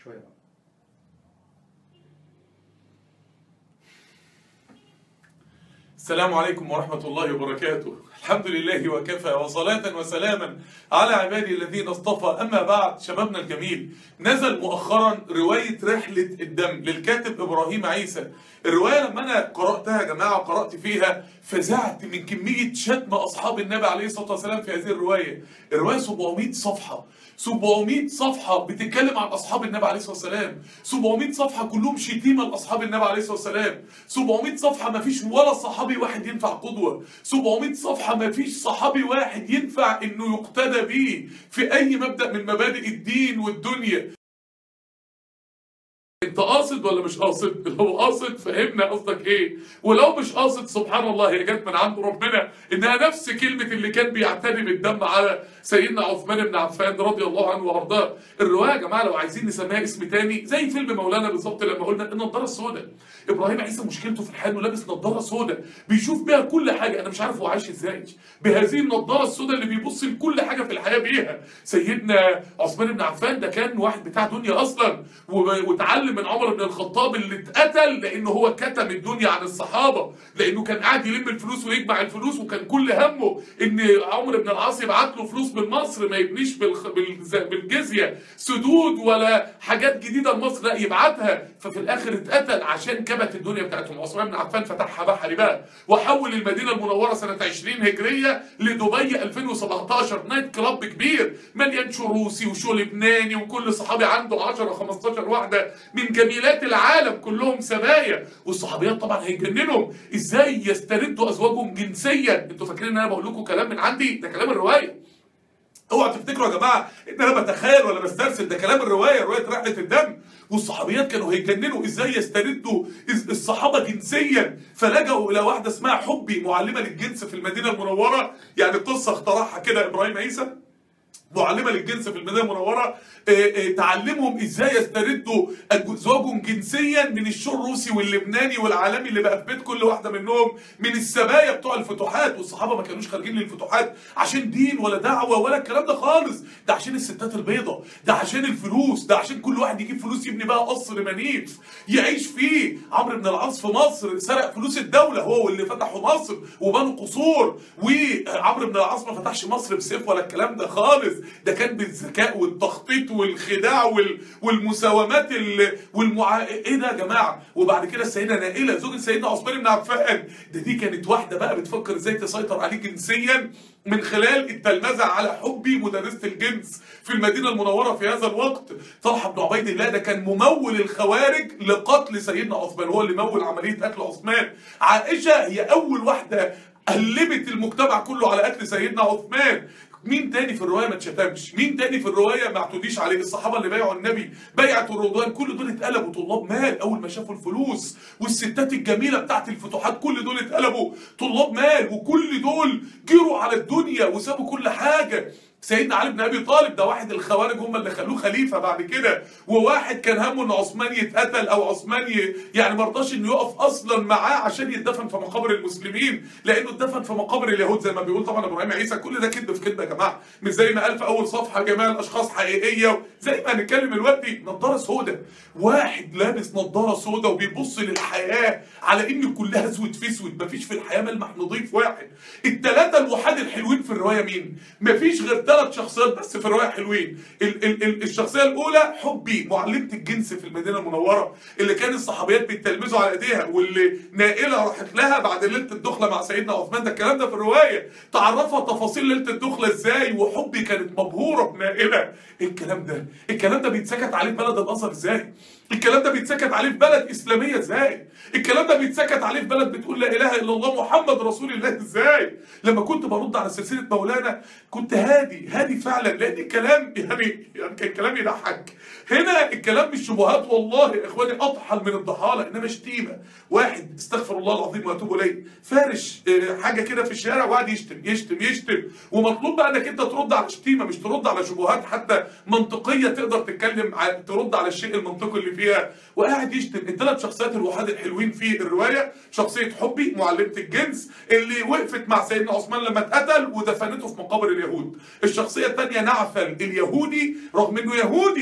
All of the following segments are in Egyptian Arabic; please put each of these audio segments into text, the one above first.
شويه السلام عليكم ورحمة الله وبركاته الحمد لله وكفى وصلاة وسلاما على عبادي الذين اصطفى أما بعد شبابنا الجميل نزل مؤخرا رواية رحلة الدم للكاتب إبراهيم عيسى الرواية لما أنا قرأتها يا جماعة وقرأت فيها فزعت من كمية شتم أصحاب النبي عليه الصلاة والسلام في هذه الرواية الرواية 700 صفحة 700 صفحة بتتكلم عن أصحاب النبي عليه الصلاة والسلام 700 صفحة كلهم شتيمة لأصحاب النبي عليه الصلاة والسلام 700 صفحة ما فيش ولا صحابي واحد ينفع قدوة 700 صفحة ما فيش صحابي واحد ينفع إنه يقتدى بيه في أي مبدأ من مبادئ الدين والدنيا انت قاصد ولا مش قاصد لو قاصد فهمنا قصدك ايه ولو مش قاصد سبحان الله هي جت من عند ربنا انها نفس كلمة اللي كان بيعتدي بالدم على سيدنا عثمان بن عفان رضي الله عنه وارضاه الرواية يا جماعة لو عايزين نسميها اسم تاني زي فيلم مولانا بالظبط لما قلنا النضارة السوداء ابراهيم عيسى مشكلته في الحياة انه لابس نضارة سوداء بيشوف بيها كل حاجة انا مش عارف هو عايش ازاي بهذه النضارة السوداء اللي بيبص لكل حاجة في الحياة بيها سيدنا عثمان بن عفان ده كان واحد بتاع دنيا اصلا و- واتعلم من عمر بن الخطاب اللي اتقتل لانه هو كتم الدنيا عن الصحابه لانه كان قاعد يلم الفلوس ويجمع الفلوس وكان كل همه ان عمرو بن العاص يبعت له فلوس من مصر ما يبنيش بالخ... بالز- بالجزيه سدود ولا حاجات جديده لمصر لا يبعتها ففي الاخر اتقتل عشان كبت الدنيا بتاعتهم عثمان بن عفان فتحها بحري بقى وحول المدينه المنوره سنه 20 هجريه لدبي 2017 نايت كلاب كبير مليان شو روسي وشو لبناني وكل صحابي عنده 10 15 واحده من جميلات العالم كلهم سبايا والصحابيات طبعا هيجننهم ازاي يستردوا ازواجهم جنسيا انتوا فاكرين ان انا بقول لكم كلام من عندي ده كلام الروايه اوعوا تفتكروا يا جماعه ان انا بتخيل ولا بسترسل ده كلام الروايه روايه رحله الدم والصحابيات كانوا هيجننوا ازاي يستردوا إز- الصحابه جنسيا فلجأوا الى واحده اسمها حبي معلمه للجنس في المدينه المنوره يعني قصه اخترعها كده ابراهيم عيسى معلمه للجنس في المدينه المنوره آه، آه، تعلمهم ازاي يستردوا ازواجهم جنسيا من الشو الروسي واللبناني والعالمي اللي بقى في بيت كل واحده منهم من السبايا بتوع الفتوحات والصحابه ما كانوش خارجين للفتوحات عشان دين ولا دعوه ولا الكلام ده خالص ده عشان الستات البيضاء ده عشان الفلوس ده عشان كل واحد يجيب فلوس يبني بقى قصر منيف يعيش فيه عمرو بن العاص في مصر سرق فلوس الدوله هو واللي فتحوا مصر وبنوا قصور وعمرو بن العاص ما فتحش مصر بسيف ولا الكلام ده خالص ده كان بالذكاء والتخطيط والخداع وال... والمساومات ال... والمع... ايه ده يا جماعه وبعد كده السيده نائله زوج سيدنا عثمان بن عفان ده دي كانت واحده بقى بتفكر ازاي تسيطر عليه جنسيا من خلال التلمذه على حبي مدرسه الجنس في المدينه المنوره في هذا الوقت طلحه بن عبيد الله ده كان ممول الخوارج لقتل سيدنا عثمان هو اللي مول عمليه قتل عثمان عائشه هي اول واحده قلبت المجتمع كله على قتل سيدنا عثمان مين تاني في الروايه ما اتشتمش مين تاني في الروايه ما اعتديش عليه الصحابه اللي بايعوا النبي بيعه الرضوان كل دول اتقلبوا طلاب مال اول ما شافوا الفلوس والستات الجميله بتاعت الفتوحات كل دول اتقلبوا طلاب مال وكل دول جروا على الدنيا وسابوا كل حاجه سيدنا علي بن ابي طالب ده واحد الخوارج هم اللي خلوه خليفه بعد كده وواحد كان همه ان عثمان يتقتل او عثمان ي... يعني ما رضاش انه يقف اصلا معاه عشان يتدفن في مقابر المسلمين لانه اتدفن في مقابر اليهود زي ما بيقول طبعا ابراهيم عيسى كل ده كذب في كذب يا جماعه مش زي ما قال في اول صفحه جميع الاشخاص حقيقيه زي ما هنتكلم دلوقتي نضاره سوداء واحد لابس نضاره سوداء وبيبص للحياه على ان كلها اسود في اسود مفيش في الحياه ملمح نظيف واحد الثلاثه الوحاد الحلوين في الروايه مين مفيش غير ثلاث شخصيات بس في الروايه حلوين ال ال ال الشخصيه الاولى حبي معلمه الجنس في المدينه المنوره اللي كان الصحابيات بيتلمذوا على ايديها واللي نائله راحت لها بعد ليله الدخله مع سيدنا عثمان ده الكلام ده في الروايه تعرفها تفاصيل ليله الدخله ازاي وحبي كانت مبهوره بنائله ايه الكلام ده الكلام ده بيتسكت عليه في بلد الازهر ازاي الكلام ده بيتسكت عليه في بلد اسلاميه ازاي الكلام ده بيتسكت عليه في بلد بتقول لا اله الا الله محمد رسول الله ازاي لما كنت برد على سلسله مولانا كنت هادي هادي فعلا لان الكلام يعني يعني كان كلام يضحك هنا الكلام مش شبهات والله يا اخواني اطحن من الضحاله انما شتيمه واحد استغفر الله العظيم واتوب اليه فارش آه، حاجه كده في الشارع وقعد يشتم يشتم يشتم ومطلوب بقى انك انت ترد على شتيمه مش ترد على شبهات حتى منطقيه تقدر تتكلم ع- ترد على الشيء المنطقي اللي فيها وقاعد يشتم الثلاث شخصيات الوحاد الحلوين في الروايه شخصيه حبي معلمه الجنس اللي وقفت مع سيدنا عثمان لما اتقتل ودفنته في مقابر اليهود الشخصيه الثانيه نعفل اليهودي رغم انه يهودي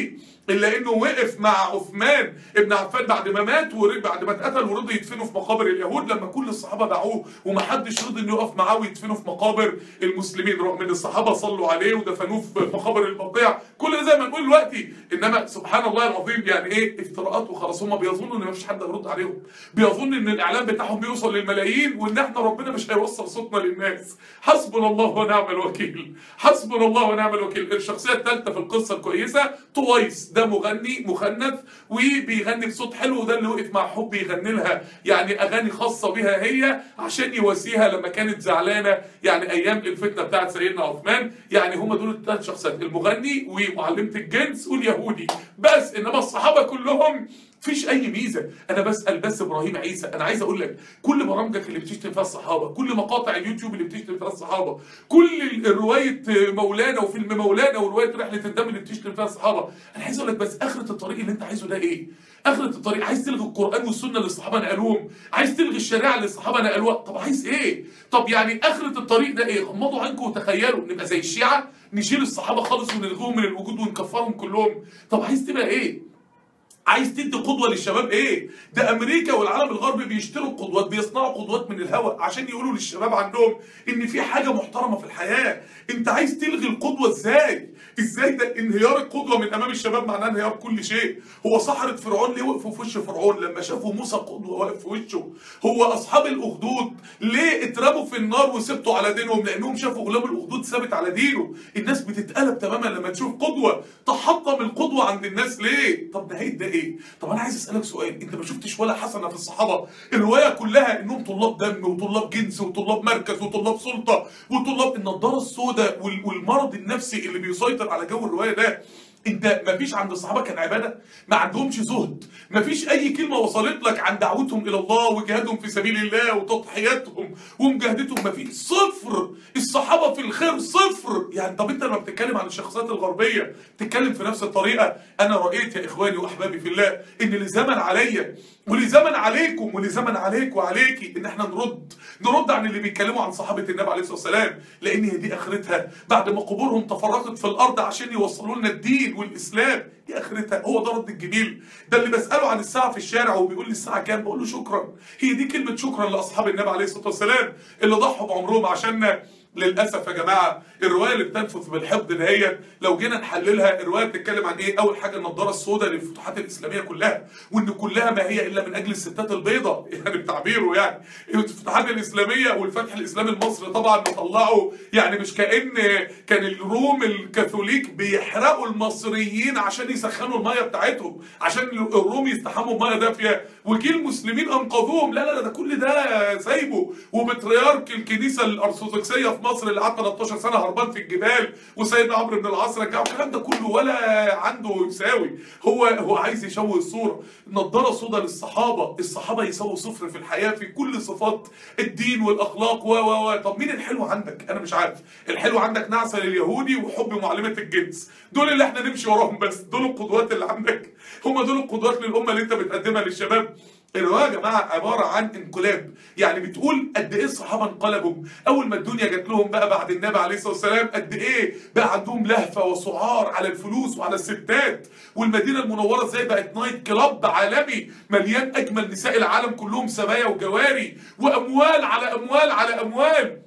الا انه وقف مع عثمان ابن عفان بعد ما مات وبعد ما اتقتل ورضي يدفنه في مقابر اليهود لما كل الصحابه باعوه ومحدش رضي انه يقف معاه ويدفنه في مقابر المسلمين رغم ان الصحابه صلوا عليه ودفنوه في مقابر البقيع كل ده زي ما نقول دلوقتي انما سبحان الله العظيم يعني ايه افتراءات وخلاص هم بيظنوا ان مفيش حد هيرد عليهم بيظن ان الاعلام بتاعهم بيوصل للملايين وان احنا ربنا مش هيوصل صوتنا للناس حسبنا الله ونعم الوكيل حسبنا الله ونعم الوكيل الشخصيه الثالثه في القصه الكويسه طويس ده مغني مخنث وبيغني بصوت حلو وده اللي وقف مع حب يغني لها يعني اغاني خاصه بها هي عشان يواسيها لما كانت زعلانه يعني ايام الفتنه بتاعت سيدنا عثمان يعني هم دول الثلاث شخصيات المغني ومعلمه الجنس واليهودي بس انما الصحابه كلهم مفيش اي ميزه انا بسال بس ابراهيم عيسى انا عايز اقول لك كل برامجك اللي بتشتم فيها الصحابه كل مقاطع اليوتيوب اللي بتشتم فيها الصحابه كل ال- روايه مولانا وفيلم مولانا وروايه رحله الدم اللي بتشتم فيها الصحابه انا عايز اقول لك بس اخره الطريق اللي انت عايزه ده ايه اخره الطريق عايز تلغي القران والسنه اللي الصحابه نقلوهم عايز تلغي الشريعه اللي الصحابه نقلوها طب عايز ايه طب يعني اخره الطريق ده ايه غمضوا عنكم وتخيلوا نبقى زي الشيعه نشيل الصحابه خالص ونلغيهم من الوجود ونكفرهم كلهم طب عايز تبقى ايه عايز تدي قدوه للشباب ايه؟ ده امريكا والعالم الغربي بيشتروا قدوات بيصنعوا قدوات من الهواء عشان يقولوا للشباب عندهم ان في حاجه محترمه في الحياه، انت عايز تلغي القدوه ازاي؟ ازاي ده انهيار القدوه من امام الشباب معناه انهيار كل شيء؟ هو سحرة فرعون ليه وقفوا في وش فرعون لما شافوا موسى قدوه واقف في وشه؟ هو اصحاب الاخدود ليه اترموا في النار وسبتوا على دينهم؟ لانهم شافوا غلام الاخدود ثابت على دينه، الناس بتتقلب تماما لما تشوف قدوه، تحطم القدوه عند الناس ليه؟ طب نهايه ده ايه؟ طب انا عايز اسالك سؤال، انت ما شفتش ولا حسنه في الصحابه، الروايه كلها انهم طلاب دم وطلاب جنس وطلاب مركز وطلاب سلطه وطلاب النضاره السوداء وال- والمرض النفسي اللي بيسيطر على جو الروايه ده انت ما فيش عند الصحابه كان عباده ما عندهمش زهد ما فيش اي كلمه وصلت لك عن دعوتهم الى الله وجهادهم في سبيل الله وتضحياتهم ومجاهدتهم ما فيش صفر الصحابه في الخير صفر يعني طب انت لما بتتكلم عن الشخصيات الغربيه تتكلم في نفس الطريقه انا رايت يا اخواني واحبابي في الله ان لزمن عليا ولزمن عليكم ولزمن عليك وعليكي ان احنا نرد نرد عن اللي بيتكلموا عن صحابه النبي عليه الصلاه والسلام لان هي دي اخرتها بعد ما قبورهم تفرقت في الارض عشان يوصلوا لنا الدين والاسلام دي اخرتها هو ده رد الجميل ده اللي بساله عن الساعه في الشارع وبيقول لي الساعه كام بقول له شكرا هي دي كلمه شكرا لاصحاب النبي عليه الصلاه والسلام اللي ضحوا بعمرهم عشاننا للاسف يا جماعه الروايه اللي بتنفذ بالحقد دهيت لو جينا نحللها الروايه بتتكلم عن ايه اول حاجه النضاره السوداء للفتوحات الاسلاميه كلها وان كلها ما هي الا من اجل الستات البيضاء يعني بتعبيره يعني الفتوحات الاسلاميه والفتح الاسلامي المصري طبعا مطلعوا يعني مش كان كان الروم الكاثوليك بيحرقوا المصريين عشان يسخنوا الميه بتاعتهم عشان الروم يستحموا بميه دافيه وجي المسلمين انقذوهم لا لا لا ده كل ده سايبه وبطريرك الكنيسه الارثوذكسيه في مصر اللي قعد 13 سنه هربان في الجبال وسيدنا عمرو بن العاص رجعه الكلام ده كله ولا عنده يساوي هو هو عايز يشوه الصوره نضاره سودا للصحابه الصحابه يساووا صفر في الحياه في كل صفات الدين والاخلاق و و و طب مين الحلو عندك انا مش عارف الحلو عندك نعسه لليهودي وحب معلمه الجنس دول اللي احنا نمشي وراهم بس دول القدوات اللي عندك هم دول القدوات للامه اللي انت بتقدمها للشباب الروايه يا جماعه عباره عن انقلاب يعني بتقول قد ايه الصحابه انقلبوا اول ما الدنيا جات لهم بقى بعد النبي عليه الصلاه والسلام قد ايه بقى عندهم لهفه وسعار على الفلوس وعلى الستات والمدينه المنوره ازاي بقت نايت كلاب عالمي مليان اجمل نساء العالم كلهم سبايا وجواري واموال على اموال على اموال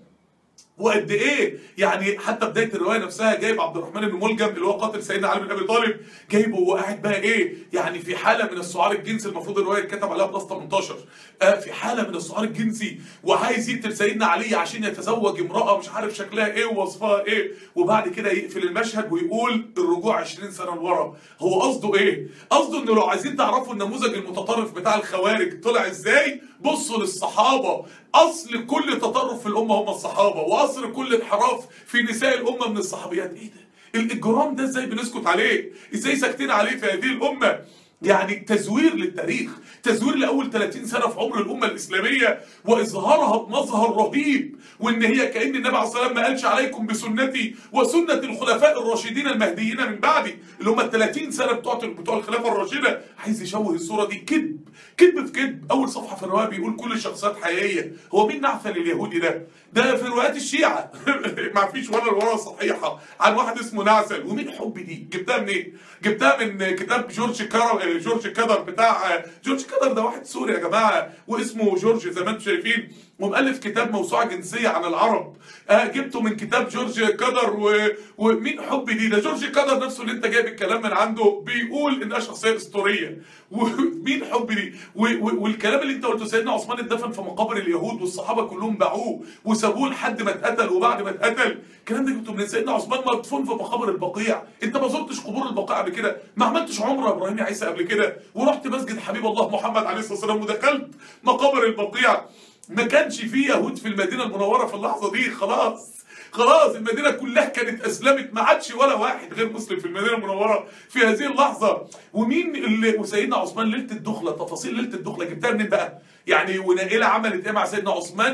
وقد ايه يعني حتى بدايه الروايه نفسها جايب عبد الرحمن بن ملجم اللي هو قاتل سيدنا علي بن ابي طالب جايبه وهو قاعد بقى ايه يعني في حاله من السعار الجنسي المفروض الروايه اتكتب عليها بلس 18 آه في حاله من السعار الجنسي وعايز يقتل سيدنا علي عشان يتزوج امراه مش عارف شكلها ايه ووصفها ايه وبعد كده يقفل المشهد ويقول الرجوع 20 سنه لورا هو قصده ايه قصده انه لو عايزين تعرفوا النموذج المتطرف بتاع الخوارج طلع ازاي بصوا للصحابه اصل كل تطرف في الامه هم الصحابه واصل كل انحراف في نساء الامه من الصحابيات ايه ده الاجرام ده ازاي بنسكت عليه ازاي ساكتين عليه في هذه الامه يعني تزوير للتاريخ تزوير لاول 30 سنه في عمر الامه الاسلاميه واظهارها بمظهر رهيب وان هي كان النبي عليه الصلاه والسلام ما قالش عليكم بسنتي وسنه الخلفاء الراشدين المهديين من بعدي اللي هم ال 30 سنه بتوع بتوع الخلافه الراشده عايز يشوه الصوره دي كذب كذب في كذب اول صفحه في الروايه بيقول كل الشخصيات حقيقيه هو مين نعثل اليهودي ده ده في روايات الشيعه ما فيش ولا الورقه صحيحه عن واحد اسمه نعسل ومين حب دي جبتها منين جبتها من كتاب جورج كار جورج كدر بتاع جورج كدر ده واحد سوري يا جماعه واسمه جورج زي ما انتم شايفين ومؤلف كتاب موسوعه جنسيه عن العرب آه جبته من كتاب جورج كدر و... ومين حب دي ده جورج كدر نفسه اللي انت جايب الكلام من عنده بيقول انها شخصيه اسطوريه ومين حب دي و... و... والكلام اللي انت قلته سيدنا عثمان اتدفن في مقابر اليهود والصحابه كلهم باعوه وسابوه لحد ما اتقتل وبعد ما اتقتل الكلام ده جبته من سيدنا عثمان مدفون في مقابر البقيع انت ما زرتش قبور البقيع قبل كده ما عملتش عمره يا ابراهيم يا عيسى قبل كده ورحت مسجد حبيب الله محمد عليه الصلاه والسلام ودخلت مقابر البقيع ما كانش فيه يهود في المدينه المنوره في اللحظه دي خلاص خلاص المدينه كلها كانت اسلمت ما عادش ولا واحد غير مسلم في المدينه المنوره في هذه اللحظه ومين اللي وسيدنا عثمان ليله الدخله تفاصيل ليله الدخله جبتها منين بقى يعني ونائله عملت ايه مع سيدنا عثمان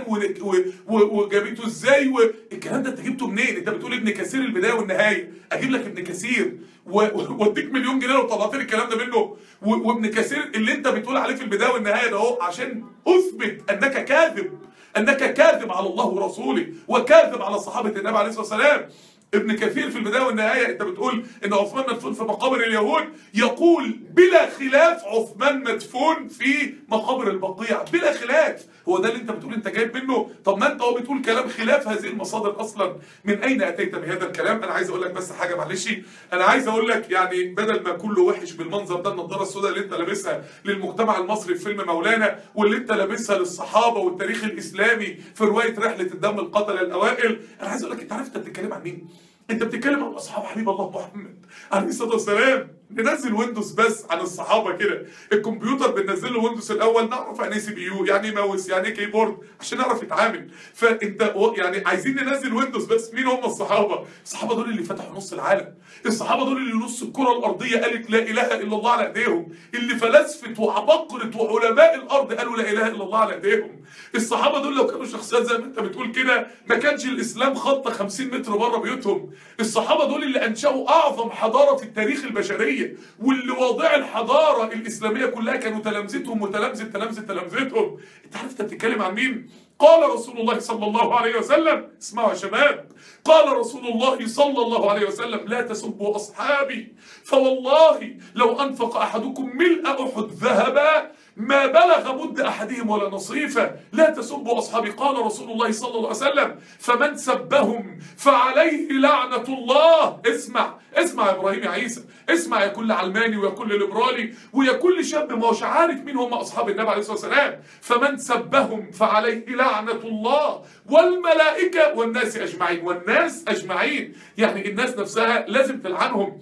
وجابته ازاي والكلام ده انت جبته منين انت بتقول ابن كثير البدايه والنهايه اجيب لك ابن كثير واديك مليون جنيه لو طلعت لي الكلام ده منه وابن كثير اللي انت بتقول عليه في البدايه والنهايه ده اهو عشان اثبت انك كاذب انك كاذب على الله ورسوله وكاذب على صحابه النبي عليه الصلاه والسلام ابن كثير في البدايه والنهايه انت بتقول ان عثمان مدفون في مقابر اليهود يقول بلا خلاف عثمان مدفون في مقابر البقيع بلا خلاف هو ده اللي انت بتقول انت جايب منه طب ما انت هو بتقول كلام خلاف هذه المصادر اصلا من اين اتيت بهذا الكلام انا عايز اقول لك بس حاجه معلش انا عايز اقول لك يعني بدل ما كله وحش بالمنظر ده النضاره السوداء اللي انت لابسها للمجتمع المصري في فيلم مولانا واللي انت لابسها للصحابه والتاريخ الاسلامي في روايه رحله الدم القتله الاوائل انا عايز اقول لك انت عارف انت بتتكلم عن مين انت بتتكلم عن اصحاب حبيب الله محمد عليه الصلاه والسلام ننزل ويندوز بس عن الصحابه كده الكمبيوتر بننزل له ويندوز الاول نعرف يعني ايه سي بي يو يعني ايه ماوس يعني ايه كيبورد عشان نعرف يتعامل فانت يعني عايزين ننزل ويندوز بس مين هم الصحابه الصحابه دول اللي فتحوا نص العالم الصحابه دول اللي نص الكره الارضيه قالت لا اله الا الله على ايديهم اللي فلاسفه وعبقره وعلماء الارض قالوا لا اله الا الله على ايديهم الصحابه دول لو كانوا شخصيات زي ما انت بتقول كده ما كانش الاسلام خط 50 متر بره بيوتهم الصحابه دول اللي انشأوا اعظم حضاره في التاريخ البشريه واللي واضع الحضاره الاسلاميه كلها كانوا تلامذتهم وتلامذه تلامذه تلامذتهم انت عارف انت بتتكلم عن مين قال رسول الله صلى الله عليه وسلم اسمعوا يا شباب قال رسول الله صلى الله عليه وسلم لا تسبوا اصحابي فوالله لو انفق احدكم ملء احد ذهبا ما بلغ مد احدهم ولا نصيفه لا تسبوا اصحابي قال رسول الله صلى الله عليه وسلم فمن سبهم فعليه لعنه الله اسمع اسمع يا ابراهيم يا عيسى اسمع يا كل علماني ويا كل ليبرالي ويا كل شاب ما هوش عارف مين هم اصحاب النبي عليه الصلاه والسلام فمن سبهم فعليه لعنه الله والملائكه والناس اجمعين والناس اجمعين يعني الناس نفسها لازم تلعنهم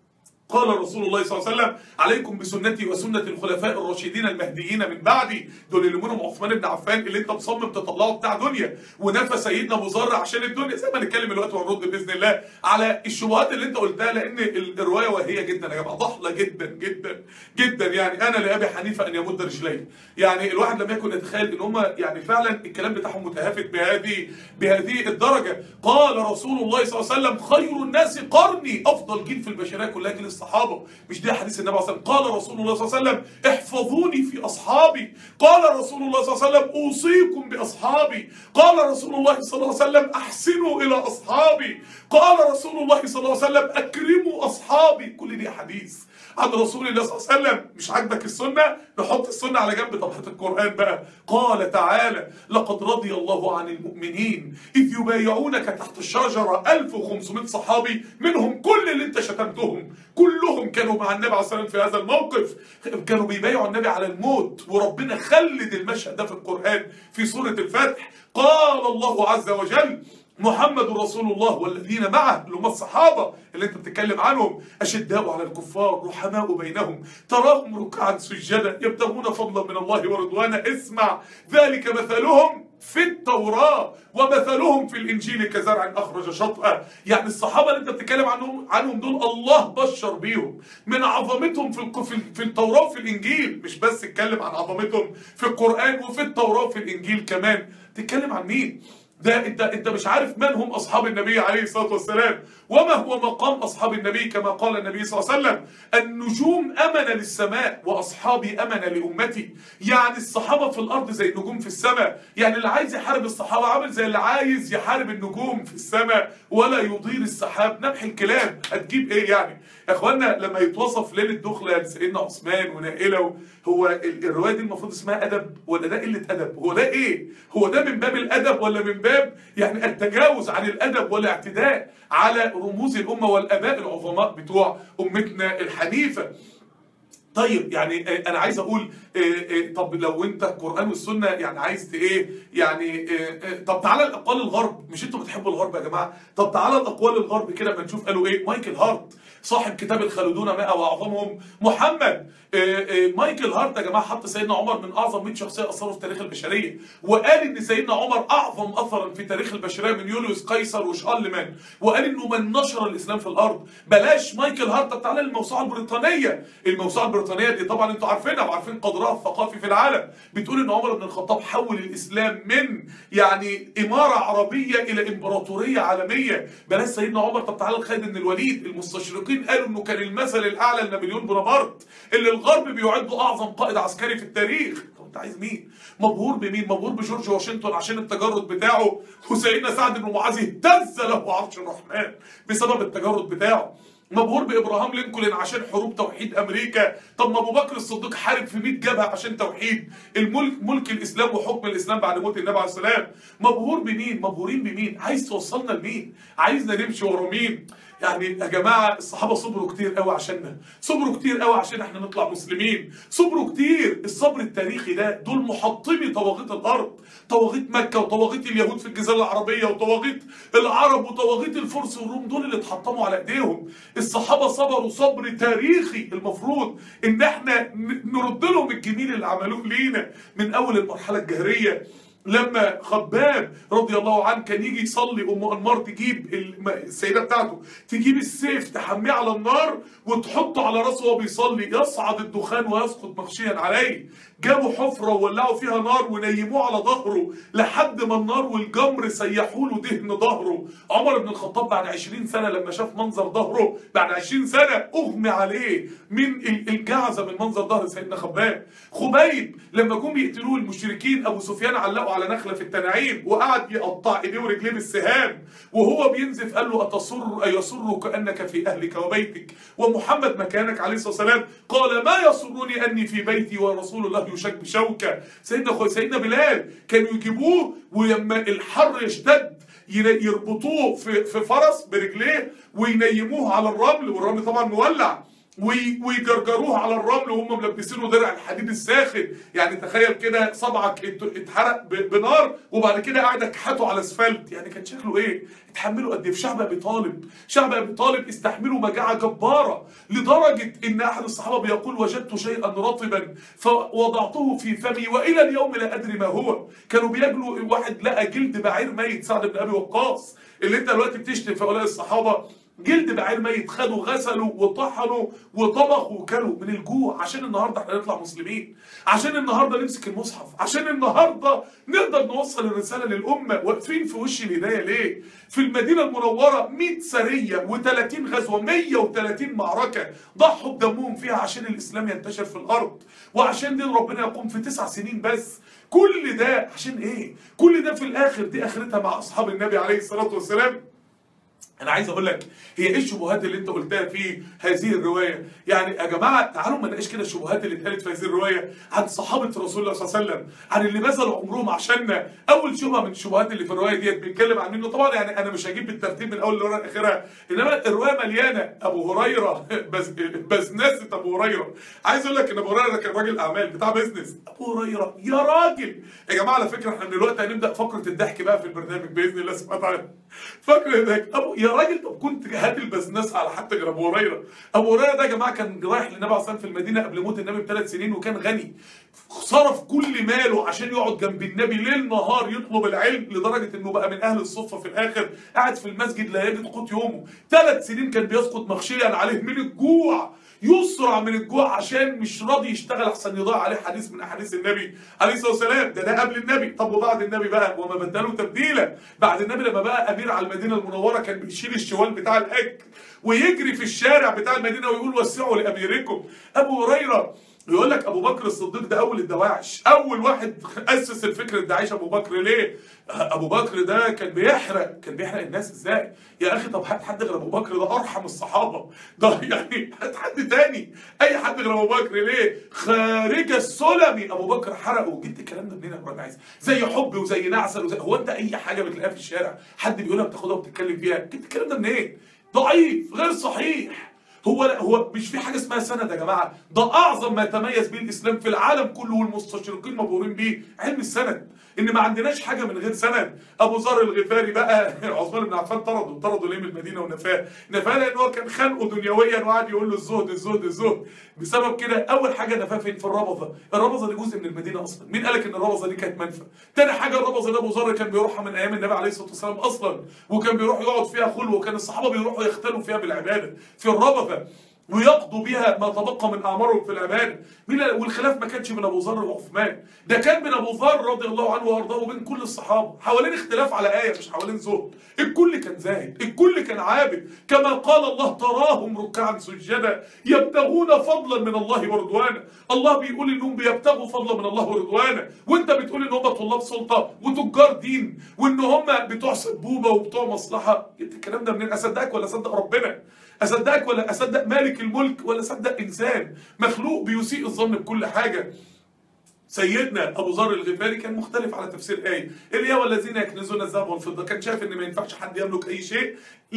قال رسول الله صلى الله عليه وسلم عليكم بسنتي وسنة الخلفاء الراشدين المهديين من بعدي دول اللي منهم عثمان بن عفان اللي انت مصمم تطلعه بتاع دنيا ونفى سيدنا ابو ذر عشان الدنيا زي ما نتكلم دلوقتي ونرد باذن الله على الشبهات اللي انت قلتها لان الروايه وهيه جدا يا جماعه ضحله جدا جدا جدا يعني انا لابي حنيفه ان يمد رجليه يعني الواحد لم يكن يتخيل ان هم يعني فعلا الكلام بتاعهم متهافت بهذه بهذه الدرجه قال رسول الله صلى الله عليه وسلم خير الناس قرني افضل جيل في البشريه كلها جيل الصحابه مش ده حديث النبي صلى الله عليه وسلم قال رسول الله صلى الله عليه وسلم احفظوني في اصحابي قال رسول الله صلى الله عليه وسلم اوصيكم باصحابي قال رسول الله صلى الله عليه وسلم احسنوا الى اصحابي قال رسول الله صلى الله عليه وسلم اكرموا اصحابي كل دي احاديث عن رسول الله صلى الله عليه وسلم مش عاجبك السنه نحط السنه على جنب طب هات القران بقى قال تعالى لقد رضي الله عن المؤمنين اذ يبايعونك تحت الشجره 1500 صحابي منهم كل اللي انت شتمتهم كلهم كانوا مع النبي عليه الصلاه والسلام في هذا الموقف كانوا بيبايعوا النبي على الموت وربنا خلد المشهد ده في القران في سوره الفتح قال الله عز وجل محمد رسول الله والذين معه اللي هم الصحابة اللي انت بتتكلم عنهم أشداء على الكفار رحماء بينهم تراهم ركعا سجدا يبتغون فضلا من الله ورضوانا اسمع ذلك مثلهم في التوراة ومثلهم في الإنجيل كزرع أخرج شطأه يعني الصحابة اللي أنت بتتكلم عنهم عنهم دول الله بشر بيهم من عظمتهم في الك- في في التوراة وفي الإنجيل مش بس اتكلم عن عظمتهم في القرآن وفي التوراة وفي الإنجيل كمان تتكلم عن مين ده انت انت مش عارف من هم اصحاب النبي عليه الصلاه والسلام وما هو مقام اصحاب النبي كما قال النبي صلى الله عليه وسلم النجوم امن للسماء واصحابي امن لامتي يعني الصحابه في الارض زي النجوم في السماء يعني اللي عايز يحارب الصحابه عامل زي اللي عايز يحارب النجوم في السماء ولا يضير السحاب نبح الكلاب هتجيب ايه يعني يا اخوانا لما يتوصف ليله دخله لسيدنا عثمان ونائله هو ال- الروايه دي المفروض اسمها ادب ولا ده قله ادب هو ده ايه هو ده من باب الادب ولا من باب يعني التجاوز عن الادب والاعتداء على رموز الامه والاباء العظماء بتوع امتنا الحنيفه طيب يعني آه، انا عايز اقول آه، آه، طب لو انت القران والسنه يعني عايز ت- ايه يعني آه، آه، طب تعالى الاقوال الغرب مش انتوا بتحبوا الغرب يا جماعه طب تعالى الاقوال الغرب كده اما نشوف قالوا ايه مايكل هارت صاحب كتاب الخالدون ماء واعظمهم محمد آه، آه، مايكل هارت يا جماعه حط سيدنا عمر من اعظم 100 شخصيه اثروا في تاريخ البشريه وقال ان سيدنا عمر اعظم اثرا في تاريخ البشريه من يوليوس قيصر وشارلمان وقال انه من نشر الاسلام في الارض بلاش مايكل هارت طب تعالى للموسوعه البريطانيه الموسوعه البريطانيه دي طبعا انتوا عارفينها وعارفين قدرها الثقافي في العالم بتقول ان عمر بن الخطاب حول الاسلام من يعني اماره عربيه الى امبراطوريه عالميه بلاش سيدنا عمر طب تعالى لخالد بن الوليد المستشرقين قالوا انه كان المثل الاعلى لنابليون بونابرت اللي الغرب بيعدوا اعظم قائد عسكري في التاريخ طب انت عايز مين مبهور بمين مبهور بجورج واشنطن عشان التجرد بتاعه وسيدنا سعد بن معاذ اهتز له عرش الرحمن بسبب التجرد بتاعه مبهور بابراهام لينكولن عشان حروب توحيد امريكا طب ما ابو بكر الصديق حارب في 100 جبهه عشان توحيد الملك ملك الاسلام وحكم الاسلام بعد موت النبي عليه السلام مبهور بمين مبهورين بمين عايز توصلنا لمين عايزنا نمشي ورا مين يعني يا جماعه الصحابه صبروا كتير قوي عشاننا صبروا كتير قوي عشان احنا نطلع مسلمين صبروا كتير الصبر التاريخي ده دول محطمي طواغيت الارض طواغيت مكه وطواغيت اليهود في الجزيره العربيه وطواغيت العرب وطواغيت الفرس والروم دول اللي اتحطموا على ايديهم الصحابه صبروا صبر تاريخي المفروض ان احنا ن- نرد لهم الجميل اللي عملوه لينا من اول المرحله الجاهليه لما خباب رضي الله عنه كان يجي يصلي ام انمار تجيب الم- السيده بتاعته تجيب السيف تحميه على النار وتحطه على راسه وهو بيصلي يصعد الدخان ويسقط مغشيا عليه جابوا حفره وولعوا فيها نار ونيموه على ظهره لحد ما النار والجمر سيحوا له دهن ظهره عمر بن الخطاب بعد 20 سنه لما شاف منظر ظهره بعد 20 سنه اغمي عليه من ال- الجعزه من منظر ظهر سيدنا خباب خبيب لما جم يقتلوه المشركين ابو سفيان علقوا على نخله في التنعيم وقعد يقطع ايديه ورجليه بالسهام وهو بينزف قال له اتصر ايسرك انك في اهلك وبيتك ومحمد مكانك عليه الصلاه والسلام قال ما يسرني اني في بيتي ورسول الله يشك بشوكه سيدنا خو سيدنا بلال كانوا يجيبوه ولما الحر يشتد ين- يربطوه في في فرس برجليه وينيموه على الرمل والرمل طبعا مولع وي- ويجرجروه على الرمل وهم ملبسينه درع الحديد الساخن يعني تخيل كده صبعك ات- اتحرق ب- بنار وبعد كده قاعد اكحته على اسفلت يعني كان شكله ايه اتحملوا قد ايه في شعب ابي طالب شعب ابي طالب استحملوا مجاعه جباره لدرجه ان احد الصحابه بيقول وجدت شيئا رطبا فوضعته في فمي والى اليوم لا ادري ما هو كانوا بياكلوا واحد لقى جلد بعير ميت سعد بن ابي وقاص اللي انت دلوقتي بتشتم في هؤلاء الصحابه جلد بعير ميت خدوا غسلوا وطحنوا وطبخوا وكلوا من الجوع عشان النهارده احنا نطلع مسلمين عشان النهارده نمسك المصحف عشان النهارده نقدر نوصل الرساله للامه واقفين في وش الهدايه ليه في المدينه المنوره 100 سريه و30 غزوه 130 معركه ضحوا بدمهم فيها عشان الاسلام ينتشر في الارض وعشان دين ربنا يقوم في تسع سنين بس كل ده عشان ايه كل ده في الاخر دي اخرتها مع اصحاب النبي عليه الصلاه والسلام انا عايز اقول لك هي ايه الشبهات اللي انت قلتها في هذه الروايه يعني يا جماعه تعالوا ما نناقش كده الشبهات اللي اتقالت في هذه الروايه عن صحابه رسول الله صلى الله عليه وسلم عن اللي بذلوا عمرهم عشاننا اول شبهه من الشبهات اللي في الروايه ديت بيتكلم عن منه طبعا يعني انا مش هجيب بالترتيب من اول لورا لاخرها انما الروايه مليانه ابو هريره بس بزنسه ابو هريره عايز اقول لك ان ابو هريره ده كان راجل اعمال بتاع بيزنس ابو هريره يا راجل يا جماعه على فكره احنا من دلوقتي هنبدا فقره الضحك بقى في البرنامج باذن الله سبحانه وتعالى فاكر انك ابو يا راجل طب كنت هات البزنس على حتى غير ابو هريره ابو هريره ده يا جماعه كان رايح للنبي عليه الصلاه والسلام في المدينه قبل موت النبي بثلاث سنين وكان غني صرف كل ماله عشان يقعد جنب النبي ليل نهار يطلب العلم لدرجه انه بقى من اهل الصفه في الاخر قاعد في المسجد لا يجد قوت يومه ثلاث سنين كان بيسقط مغشيا عليه من الجوع يسرع من الجوع عشان مش راضي يشتغل احسن يضيع عليه حديث من احاديث النبي عليه الصلاه والسلام ده ده قبل النبي طب وبعد النبي بقى وما بدلوا تبديلا بعد النبي لما بقى امير على المدينه المنوره كان بيشيل الشوال بتاع الاكل ويجري في الشارع بتاع المدينه ويقول وسعوا لاميركم ابو هريره يقول لك ابو بكر الصديق ده اول الدواعش اول واحد اسس الفكر الداعش ابو بكر ليه ابو بكر ده كان بيحرق كان بيحرق الناس ازاي يا اخي طب هات حد غير ابو بكر ده ارحم الصحابه ده يعني هات حد تاني اي حد غير ابو بكر ليه خارج السلمي ابو بكر حرقه جبت الكلام ده منين يا ابراهيم عايز زي حب وزي نعسل وزي هو انت اي حاجه بتلاقيها في الشارع حد بيقولها بتاخدها وبتتكلم فيها جبت الكلام ده منين ضعيف غير صحيح هو هو مش في حاجه اسمها سند يا جماعه ده اعظم ما يتميز به الاسلام في العالم كله والمستشرقين مبهورين بيه علم السند ان ما عندناش حاجه من غير سند ابو ذر الغفاري بقى عثمان بن عفان طرده طرده ليه من المدينه ونفاه نفاه لان هو كان خانقه دنيويا وقعد يقول له الزهد الزهد الزهد بسبب كده اول حاجه نفاه فين في الربظه الربظه دي جزء من المدينه اصلا مين قال لك ان الربظه دي كانت منفى تاني حاجه الربظه ده ابو ذر كان بيروحها من ايام النبي عليه الصلاه والسلام اصلا وكان بيروح يقعد فيها خلوه وكان الصحابه بيروحوا يختلوا فيها بالعباده في الربظه ويقضوا بها ما تبقى من اعمارهم في العباده مين والخلاف ما كانش بين ابو ذر وعثمان ده كان بين ابو ذر رضي الله عنه وارضاه وبين كل الصحابه حوالين اختلاف على ايه مش حوالين زهد الكل كان زاهد الكل كان عابد كما قال الله تراهم ركعا سجدا يبتغون فضلا من الله ورضوانا الله بيقول انهم بيبتغوا فضلا من الله ورضوانا وانت بتقول ان هم طلاب سلطه وتجار دين وان هم بتوع سبوبه وبتوع مصلحه انت الكلام ده منين اصدقك ولا اصدق ربنا اصدقك ولا اصدق مالك الملك ولا اصدق انسان مخلوق بيسيء الظن بكل حاجه سيدنا ابو ذر الغفاري كان مختلف على تفسير ايه اللي هي والذين يكنزون الذهب والفضه كان شايف ان ما ينفعش حد يملك اي شيء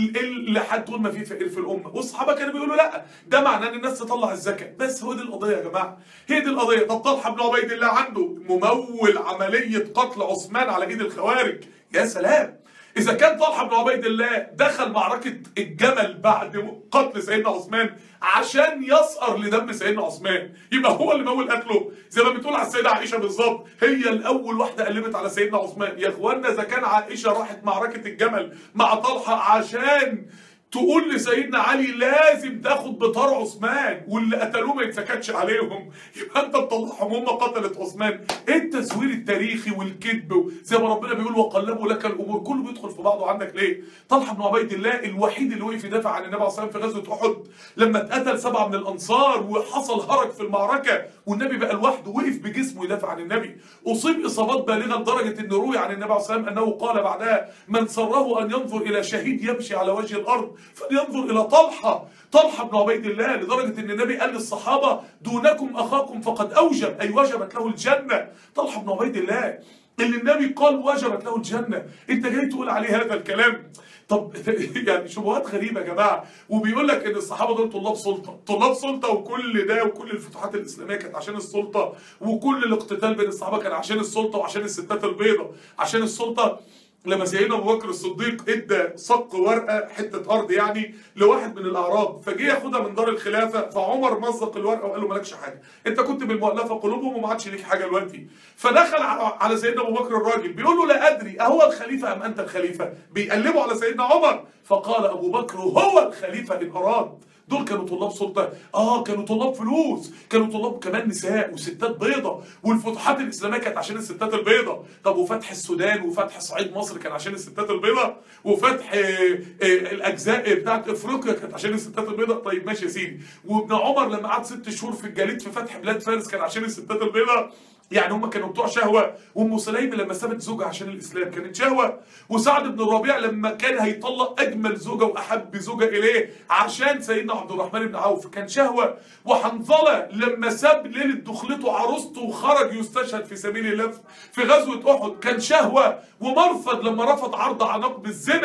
لحد طول ما في فقير في الامه والصحابه كانوا بيقولوا لا ده معناه ان الناس تطلع الزكاه بس هو دي القضيه يا جماعه هي دي القضيه طب طلحه بن عبيد الله عنده ممول عمليه قتل عثمان على ايد الخوارج يا سلام إذا كان طلحة بن عبيد الله دخل معركة الجمل بعد قتل سيدنا عثمان عشان يسقر لدم سيدنا عثمان يبقى هو اللي مول قتله زي ما بتقول على السيدة عائشة بالظبط هي الأول واحدة قلبت على سيدنا عثمان يا إخوانا إذا كان عائشة راحت معركة الجمل مع طلحة عشان تقول لسيدنا علي لازم تاخد بطار عثمان واللي قتلوه ما يتسكتش عليهم يبقى انت تطلعهم هم قتلت عثمان ايه التزوير التاريخي والكذب زي ما ربنا بيقول وقلبوا لك الامور كله بيدخل في بعضه عندك ليه طلحه بن عبيد الله الوحيد اللي وقف يدافع عن النبي عليه الصلاه والسلام في غزوه احد لما اتقتل سبعه من الانصار وحصل هرج في المعركه والنبي بقى لوحده وقف بجسمه يدافع عن النبي اصيب اصابات بالغه لدرجه ان روي عن النبي عليه الصلاه والسلام انه قال بعدها من سره ان ينظر الى شهيد يمشي على وجه الارض فلينظر الى طلحه طلحه بن عبيد الله لدرجه ان النبي قال للصحابه دونكم اخاكم فقد اوجب اي وجبت له الجنه طلحه بن عبيد الله اللي النبي قال وجبت له الجنه انت جاي تقول عليه هذا الكلام طب يعني شبهات غريبه يا جماعه وبيقول لك ان الصحابه دول طلاب سلطه طلاب سلطه وكل ده وكل الفتوحات الاسلاميه كانت عشان السلطه وكل الاقتتال بين الصحابه كان عشان السلطه وعشان الستات البيضاء عشان السلطه لما سيدنا ابو بكر الصديق ادى صك ورقه حته ارض يعني لواحد من الاعراب فجه ياخدها من دار الخلافه فعمر مزق الورقه وقال له مالكش حاجه انت كنت بالمؤلفه قلوبهم وما عادش ليك حاجه دلوقتي فدخل على سيدنا ابو بكر الراجل بيقول له لا ادري اهو الخليفه ام انت الخليفه بيقلبوا على سيدنا عمر فقال ابو بكر هو الخليفه ان اراد دول كانوا طلاب سلطه اه كانوا طلاب فلوس كانوا طلاب كمان نساء وستات بيضة والفتوحات الاسلاميه كانت عشان الستات البيضة طب وفتح السودان وفتح صعيد مصر كان عشان الستات البيضة وفتح آه آه الاجزاء بتاعت افريقيا كانت عشان الستات البيضة طيب ماشي يا سيدي وابن عمر لما قعد ست شهور في الجليد في فتح بلاد فارس كان عشان الستات البيضة يعني هم كانوا بتوع شهوه وام سليم لما سابت زوجها عشان الاسلام كانت شهوه وسعد بن الربيع لما كان هيطلق اجمل زوجه واحب زوجه اليه عشان سيدنا عبد الرحمن بن عوف كان شهوه وحنظله لما ساب ليله دخلته عروسته وخرج يستشهد في سبيل الله في غزوه احد كان شهوه ومرفض لما رفض عرض عناق بالزنا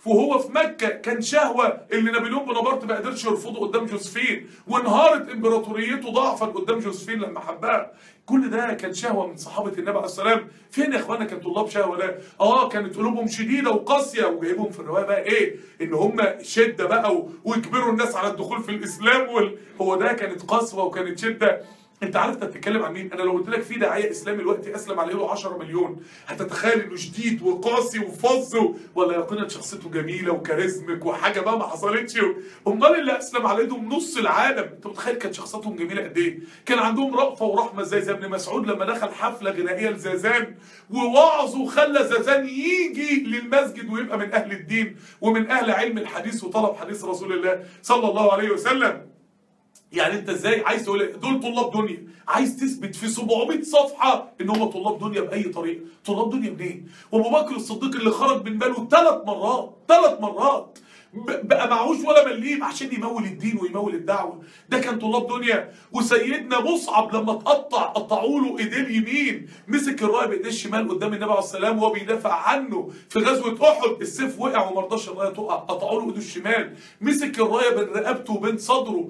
وهو في مكة كان شهوة اللي نابليون بونابرت ما قدرش يرفضه قدام جوزفين وانهارت امبراطوريته ضعفا قدام جوزفين لما حبها كل ده كان شهوة من صحابة النبي عليه السلام فين يا اخوانا كان طلاب شهوة ده اه كانت قلوبهم شديدة وقاسية وجايبهم في الرواية بقى ايه ان هم شدة بقى و- ويجبروا الناس على الدخول في الاسلام وال... هو ده كانت قسوة وكانت شدة انت عارف انت بتتكلم عن مين انا لو قلت لك في داعيه اسلامي دلوقتي اسلم عليه له 10 مليون هتتخيل انه شديد وقاسي وفظ و- ولا يقينا شخصيته جميله وكاريزمك وحاجه بقى ما حصلتش امال اللي اسلم على ايدهم نص العالم انت متخيل كانت شخصيتهم جميله قد ايه كان عندهم رأفه ورحمه زي زي ابن مسعود لما دخل حفله غنائيه لزازان ووعظ وخلى زازان يجي للمسجد ويبقى من اهل الدين ومن اهل علم الحديث وطلب حديث رسول الله صلى الله عليه وسلم يعني انت ازاي عايز تقول إيه؟ دول طلاب دنيا عايز تثبت في 700 صفحه ان هم طلاب دنيا باي طريقه طلاب دنيا منين وابو بكر الصديق اللي خرج من باله ثلاث مرات ثلاث مرات ب- بقى معهوش ولا مليم عشان يمول الدين ويمول الدعوه ده كان طلاب دنيا وسيدنا مصعب لما اتقطع قطعوا له ايديه اليمين مسك الرايه بايديه الشمال قدام النبي عليه السلام وهو بيدافع عنه في غزوه احد السيف وقع وما رضاش الرايه تقع قطعوا له ايده الشمال مسك الرايه بين رقبته وبين صدره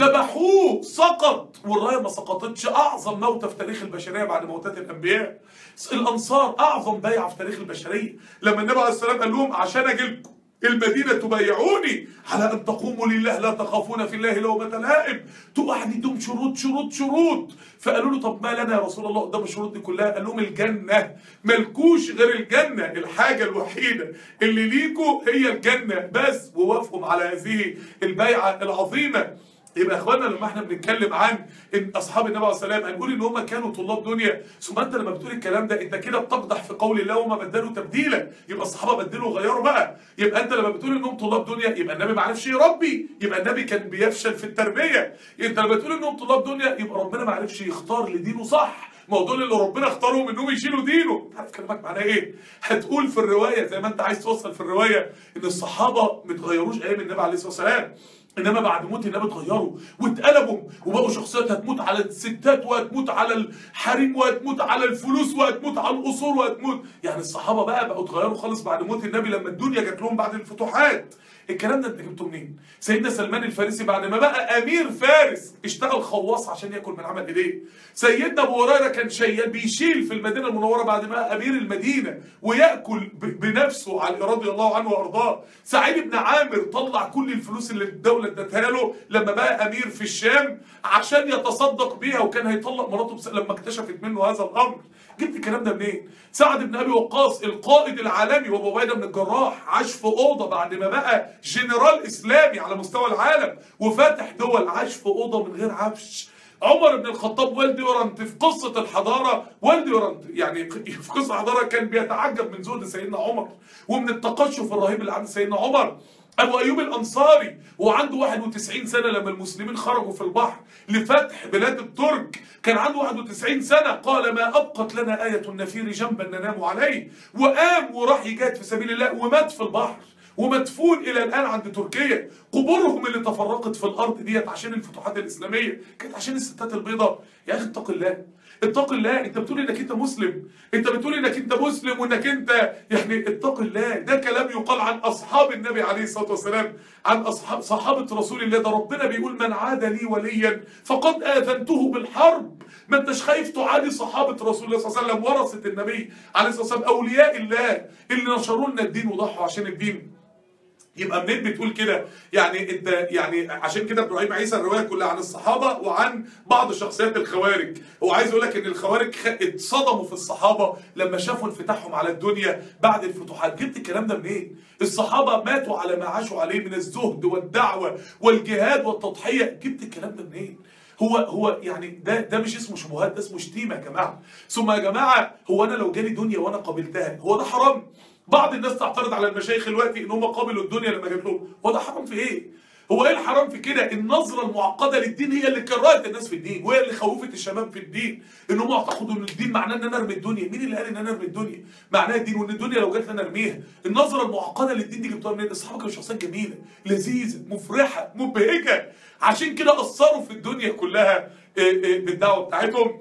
ذبحوه سقط والرايه ما سقطتش اعظم موته في تاريخ البشريه بعد موتات الانبياء الانصار اعظم بيعه في تاريخ البشريه لما النبي عليه السلام قال لهم عشان اجي لكم المدينة تبايعوني على أن تقوموا لله لا تخافون في الله لومة لائم تقع عندهم شروط شروط شروط فقالوا له طب ما لنا يا رسول الله قدام الشروط دي كلها قال لهم الجنة ملكوش غير الجنة الحاجة الوحيدة اللي ليكوا هي الجنة بس ووافقوا على هذه البيعة العظيمة يبقى اخوانا لما احنا بنتكلم عن ان اصحاب النبي عليه السلام هنقول ان هم كانوا طلاب دنيا ثم انت لما بتقول الكلام ده انت كده بتقدح في قول الله وما بدلوا تبديلا يبقى الصحابه بدلوا وغيروا بقى يبقى انت لما بتقول انهم طلاب دنيا يبقى النبي ما عرفش يربي يبقى النبي كان بيفشل في التربيه انت لما بتقول انهم طلاب دنيا يبقى ربنا ما عرفش يختار لدينه صح ما هو دول اللي ربنا اختارهم انهم يشيلوا دينه عارف كلامك معناه ايه هتقول في الروايه زي ما انت عايز توصل في الروايه ان الصحابه ما اتغيروش ايام النبي عليه الصلاه والسلام انما بعد موت النبي اتغيروا واتقلبوا وبقوا شخصيات هتموت على الستات وهتموت على الحريم وهتموت على الفلوس وهتموت على القصور وهتموت يعني الصحابه بقى بقوا اتغيروا خالص بعد موت النبي لما الدنيا جات لهم بعد الفتوحات الكلام ده انت جبته منين؟ سيدنا سلمان الفارسي بعد ما بقى امير فارس اشتغل خواص عشان ياكل من عمل ايديه. سيدنا ابو هريره كان شيال بيشيل في المدينه المنوره بعد ما بقى امير المدينه وياكل ب- بنفسه على رضي الله عنه وارضاه. سعيد بن عامر طلع كل الفلوس اللي الدوله ادتها له لما بقى امير في الشام عشان يتصدق بيها وكان هيطلق مراته بس لما اكتشفت منه هذا الامر. جبت الكلام ده منين؟ سعد بن ابي وقاص القائد العالمي وابو عبيده بن الجراح عاش في اوضه بعد ما بقى جنرال اسلامي على مستوى العالم وفاتح دول عاش في اوضه من غير عفش عمر بن الخطاب والدي يورنت في قصة الحضارة والدي يورنت يعني في قصة الحضارة كان بيتعجب من زهد سيدنا عمر ومن التقشف الرهيب اللي عند سيدنا عمر أبو أيوب الأنصاري وعنده 91 سنة لما المسلمين خرجوا في البحر لفتح بلاد الترك كان عنده 91 سنة قال ما أبقت لنا آية النفير جنبا ننام عليه وقام وراح يجاهد في سبيل الله ومات في البحر ومدفون الى الان عند تركيا قبورهم اللي تفرقت في الارض ديت عشان الفتوحات الاسلاميه كانت عشان الستات البيضاء يا اخي اتق الله اتق الله انت بتقول انك انت مسلم انت بتقول انك انت مسلم وانك انت يعني اتق الله ده كلام يقال عن اصحاب النبي عليه الصلاه والسلام عن اصحاب صحابه رسول الله ده ربنا بيقول من عاد لي وليا فقد اذنته بالحرب ما انتش خايف تعادي صحابه رسول الله صلى الله عليه وسلم ورثه النبي عليه الصلاه والسلام اولياء الله اللي نشروا لنا الدين وضحوا عشان الدين يبقى منين بتقول كده يعني انت يعني عشان كده ابراهيم عيسى الروايه كلها عن الصحابه وعن بعض شخصيات الخوارج هو عايز يقول لك ان الخوارج خ- اتصدموا في الصحابه لما شافوا انفتاحهم على الدنيا بعد الفتوحات جبت الكلام ده منين الصحابه ماتوا على ما عاشوا عليه من الزهد والدعوه والجهاد والتضحيه جبت الكلام ده منين هو هو يعني ده ده مش اسمه شبهات ده اسمه شتيمه يا جماعه ثم يا جماعه هو انا لو جالي دنيا وانا قابلتها هو ده حرام بعض الناس تعترض على المشايخ دلوقتي ان هم قابلوا الدنيا لما جات لهم هو ده حرام في ايه هو ايه الحرام في كده النظره المعقده للدين هي اللي كرهت الناس في الدين وهي اللي خوفت الشباب في الدين ان هم اعتقدوا ان الدين معناه ان انا ارمي الدنيا مين اللي قال ان انا ارمي الدنيا معناه الدين وان الدنيا لو جات لي انا ارميها النظره المعقده للدين دي جبتوها منين الصحابه كانوا شخصيات جميله لذيذه مفرحه مبهجه عشان كده اثروا في الدنيا كلها إيه إيه بالدعوه بتاعتهم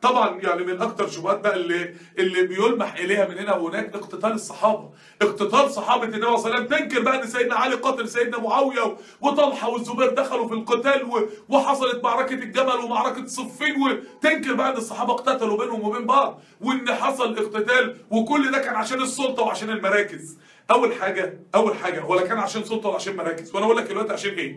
طبعا يعني من اكتر شبهات بقى اللي اللي بيلمح اليها من هنا وهناك اقتتال الصحابه اقتتال صحابه النبي صلى الله عليه وسلم تنكر بقى ان سيدنا علي قتل سيدنا معاويه وطلحه والزبير دخلوا في القتال و- وحصلت معركه الجمل ومعركه صفين وتنكر بقى ان الصحابه اقتتلوا بينهم وبين بعض وان حصل اقتتال وكل ده كان عشان السلطه وعشان المراكز اول حاجه اول حاجه ولا كان عشان سلطه ولا عشان مراكز وانا اقول لك دلوقتي عشان ايه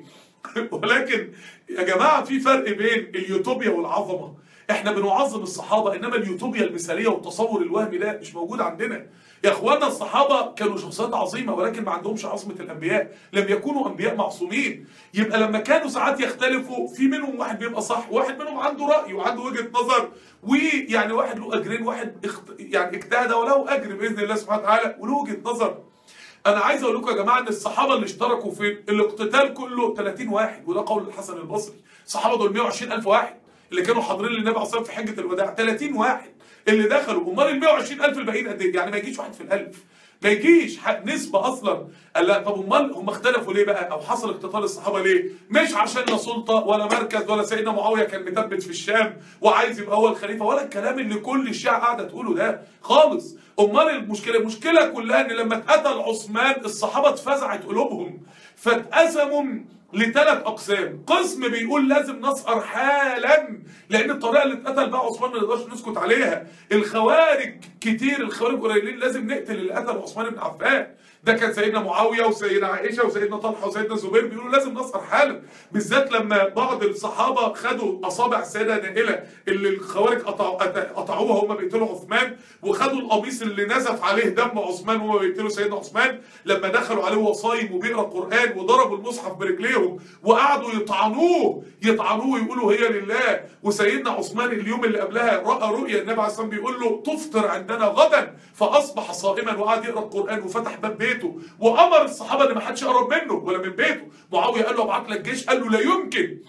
ولكن يا جماعه في فرق بين اليوتوبيا والعظمه احنا بنعظم الصحابه انما اليوتوبيا المثاليه والتصور الوهمي ده مش موجود عندنا يا اخوانا الصحابه كانوا شخصيات عظيمه ولكن ما عندهمش عظمه الانبياء لم يكونوا انبياء معصومين يبقى لما كانوا ساعات يختلفوا في منهم واحد بيبقى صح واحد منهم عنده راي وعنده وجهه نظر ويعني واحد له اجرين واحد اخت... يعني اجتهد وله اجر باذن الله سبحانه وتعالى وله وجهه نظر انا عايز اقول لكم يا جماعه ان الصحابه اللي اشتركوا في الاقتتال كله 30 واحد وده قول الحسن البصري الصحابه دول 120 الف واحد اللي كانوا حاضرين للنبي عليه الصلاه والسلام في حجه الوداع 30 واحد اللي دخلوا امال ال 120 الف الباقيين قد ايه يعني ما يجيش واحد في الالف ما يجيش ح- نسبة أصلا قال لا طب أمال هم اختلفوا ليه بقى أو حصل اقتتال الصحابة ليه؟ مش عشان لا سلطة ولا مركز ولا سيدنا معاوية كان مثبت في الشام وعايز يبقى هو الخليفة ولا الكلام اللي كل الشيعة قاعدة تقوله ده خالص أمال المشكلة المشكلة كلها إن لما اتقتل عثمان الصحابة اتفزعت قلوبهم فاتقسموا لثلاث اقسام قسم بيقول لازم نسقر حالا لان الطريقه اللي اتقتل بقى عثمان ما نقدرش نسكت عليها الخوارج كتير الخوارج قليلين لازم نقتل اللي قتل عثمان بن عفان ده كان سيدنا معاويه وسيدنا عائشه وسيدنا طلحه وسيدنا الزبير بيقولوا لازم نسقر حالا بالذات لما بعض الصحابه خدوا اصابع السيده نائله اللي الخوارج قطعوا قطعوها هم بيقتلوا عثمان وخدوا القميص اللي نزف عليه دم عثمان وهو بيقتلوا سيدنا عثمان لما دخلوا عليه وهو صايم وبيقرا قران وضربوا المصحف برجليهم وقعدوا يطعنوه يطعنوه ويقولوا هي لله وسيدنا عثمان اليوم اللي قبلها راى رؤيا النبي عليه الصلاه والسلام بيقول له تفطر عندنا غدا فاصبح صائما وقعد يقرا القران وفتح باب بيته وامر الصحابه ان ما حدش يقرب منه ولا من بيته معاويه قال له ابعت لك جيش قال له لا يمكن